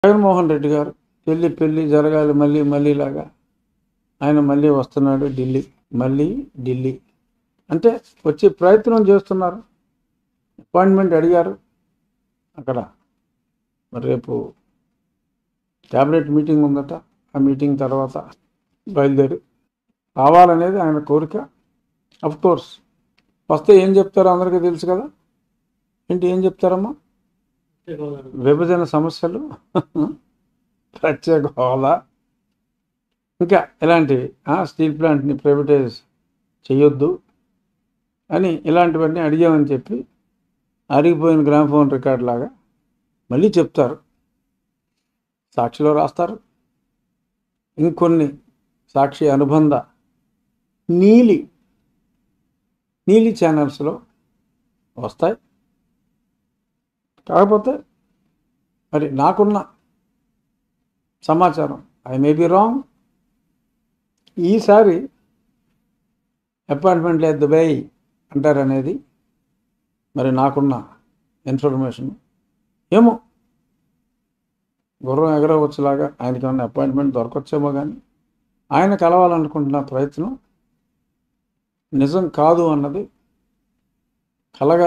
జగన్మోహన్ రెడ్డి గారు పెళ్ళి పెళ్ళి జరగాలి మళ్ళీ మళ్ళీ లాగా ఆయన మళ్ళీ వస్తున్నాడు ఢిల్లీ మళ్ళీ ఢిల్లీ అంటే వచ్చే ప్రయత్నం చేస్తున్నారు అపాయింట్మెంట్ అడిగారు అక్కడ మరి రేపు క్యాబినెట్ మీటింగ్ ఉందట ఆ మీటింగ్ తర్వాత బయలుదేరి రావాలనేది ఆయన కోరిక అఫ్ కోర్స్ వస్తే ఏం చెప్తారో అందరికీ తెలుసు కదా ఏంటి ఏం చెప్తారమ్మా విభజన సమస్యలు ప్రత్యేక హోదా ఇంకా ఇలాంటివి ఆ, స్టీల్ ప్లాంట్ని ప్రైవేటైజ్ చేయొద్దు అని ఇలాంటివన్నీ అడిగామని చెప్పి అరిగిపోయిన గ్రామ్ఫోన్ రికార్డ్ లాగా మళ్ళీ చెప్తారు సాక్షిలో రాస్తారు ఇంకొన్ని సాక్షి అనుబంధ నీలి నీలి ఛానల్స్లో వస్తాయి కాకపోతే మరి నాకున్న సమాచారం ఐ మే బి రాంగ్ ఈసారి అపాయింట్మెంట్ లేదు బై అంటారనేది మరి నాకున్న ఇన్ఫర్మేషన్ ఏమో గుర్రం ఎగరవచ్చులాగా ఆయనకి ఏమన్నా అపాయింట్మెంట్ దొరకొచ్చేమో కానీ ఆయన కలవాలనుకుంటున్న ప్రయత్నం నిజం కాదు అన్నది కలగా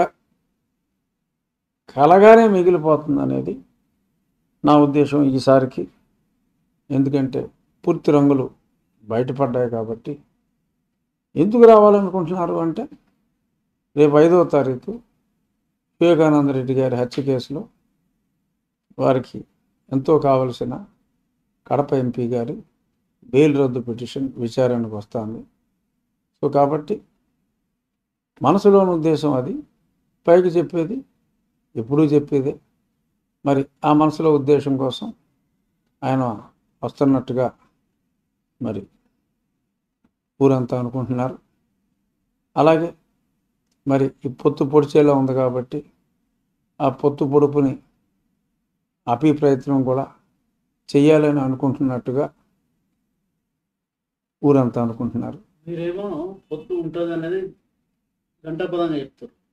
కలగానే మిగిలిపోతుంది అనేది నా ఉద్దేశం ఈసారికి ఎందుకంటే పూర్తి రంగులు బయటపడ్డాయి కాబట్టి ఎందుకు రావాలనుకుంటున్నారు అంటే రేపు ఐదవ తారీఖు వివేకానంద రెడ్డి గారి హత్య కేసులో వారికి ఎంతో కావలసిన కడప ఎంపీ గారి బెయిల్ రద్దు పిటిషన్ విచారణకు వస్తుంది సో కాబట్టి మనసులోని ఉద్దేశం అది పైకి చెప్పేది ఎప్పుడూ చెప్పేదే మరి ఆ మనసులో ఉద్దేశం కోసం ఆయన వస్తున్నట్టుగా మరి ఊరంతా అనుకుంటున్నారు అలాగే మరి ఈ పొత్తు పొడిచేలా ఉంది కాబట్టి ఆ పొత్తు పొడుపుని ఆపి ప్రయత్నం కూడా చెయ్యాలని అనుకుంటున్నట్టుగా ఊరంతా అనుకుంటున్నారు మీరేమో పొత్తు ఉంటుంది అనేది గంటపదంగా చెప్తారు